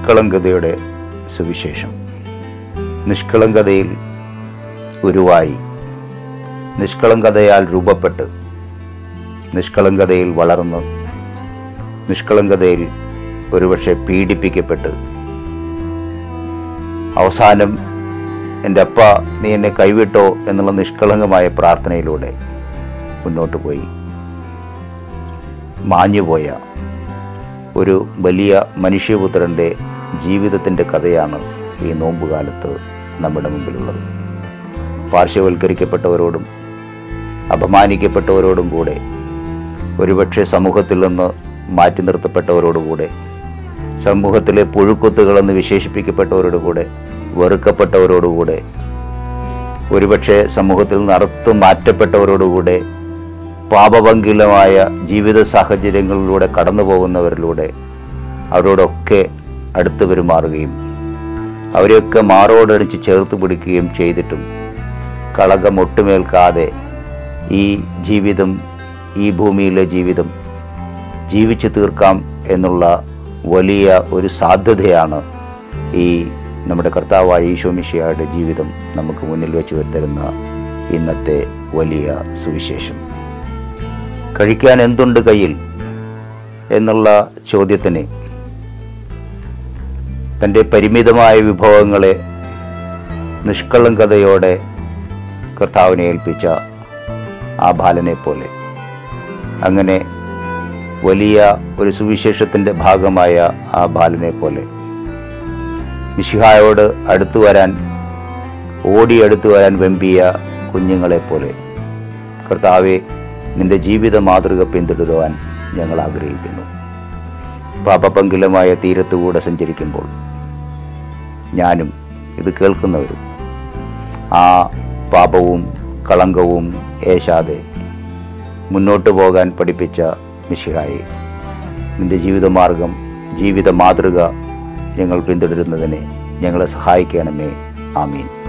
നിഷ്കളങ്കതയുടെ സുവിശേഷം നിഷ്കളങ്കതയിൽ ഉരുവായി നിഷ്കളങ്കതയാൽ രൂപപ്പെട്ട് നിഷ്കളങ്കതയിൽ വളർന്ന് നിഷ്കളങ്കതയിൽ ഒരുപക്ഷെ പീഡിപ്പിക്കപ്പെട്ട് അവസാനം എൻ്റെ അപ്പ നീ എന്നെ കൈവിട്ടോ എന്നുള്ള നിഷ്കളങ്കമായ പ്രാർത്ഥനയിലൂടെ മുന്നോട്ട് പോയി മാഞ്ഞുപോയ ഒരു വലിയ മനുഷ്യപുത്രൻ്റെ ജീവിതത്തിൻ്റെ കഥയാണ് ഈ നോമ്പുകാലത്ത് നമ്മുടെ മുമ്പിലുള്ളത് പാർശ്വവൽക്കരിക്കപ്പെട്ടവരോടും അപമാനിക്കപ്പെട്ടവരോടും കൂടെ ഒരുപക്ഷെ സമൂഹത്തിൽ നിന്ന് മാറ്റി നിർത്തപ്പെട്ടവരോടുകൂടെ സമൂഹത്തിലെ പുഴുക്കുത്തുകളെന്ന് വിശേഷിപ്പിക്കപ്പെട്ടവരോട് കൂടെ വെറുക്കപ്പെട്ടവരോടുകൂടെ ഒരുപക്ഷെ സമൂഹത്തിൽ നിന്ന് അറുത്തു മാറ്റപ്പെട്ടവരോടുകൂടെ പാപഭംഗിലമായ ജീവിത സാഹചര്യങ്ങളിലൂടെ കടന്നു പോകുന്നവരിലൂടെ അവരോടൊക്കെ അടുത്ത് പെരുമാറുകയും അവരെയൊക്കെ മാറോടടിച്ച് ചേർത്ത് പിടിക്കുകയും ചെയ്തിട്ടും കളകം ഒട്ടുമേൽക്കാതെ ഈ ജീവിതം ഈ ഭൂമിയിലെ ജീവിതം ജീവിച്ചു തീർക്കാം എന്നുള്ള വലിയ ഒരു സാധ്യതയാണ് ഈ നമ്മുടെ കർത്താവായ ഈശോമിഷയുടെ ജീവിതം നമുക്ക് മുന്നിൽ വെച്ച് വരുത്തരുന്ന ഇന്നത്തെ വലിയ സുവിശേഷം കഴിക്കാൻ എന്തുണ്ട് കയ്യിൽ എന്നുള്ള ചോദ്യത്തിന് തൻ്റെ പരിമിതമായ വിഭവങ്ങളെ നിഷ്കളങ്കതയോടെ കർത്താവിനെ ഏൽപ്പിച്ച ആ ബാലനെ പോലെ അങ്ങനെ വലിയ ഒരു സുവിശേഷത്തിൻ്റെ ഭാഗമായ ആ ബാലനെ പോലെ മിശിഹായോട് അടുത്തു വരാൻ ഓടി അടുത്തു വരാൻ വെമ്പിയ കുഞ്ഞുങ്ങളെപ്പോലെ കർത്താവെ നിന്റെ ജീവിത മാതൃക പിന്തുടരുവാൻ ഞങ്ങൾ ആഗ്രഹിക്കുന്നു പാപപങ്കിലമായ തീരത്തുകൂടെ സഞ്ചരിക്കുമ്പോൾ ഞാനും ഇത് കേൾക്കുന്നവരും ആ പാപവും കളങ്കവും ഏശാതെ മുന്നോട്ട് പോകാൻ പഠിപ്പിച്ച മിശിഹായി നിന്റെ ജീവിതമാർഗം ജീവിത മാതൃക ഞങ്ങൾ പിന്തുടരുന്നതിനെ ഞങ്ങളെ സഹായിക്കണമേ ആമീൻ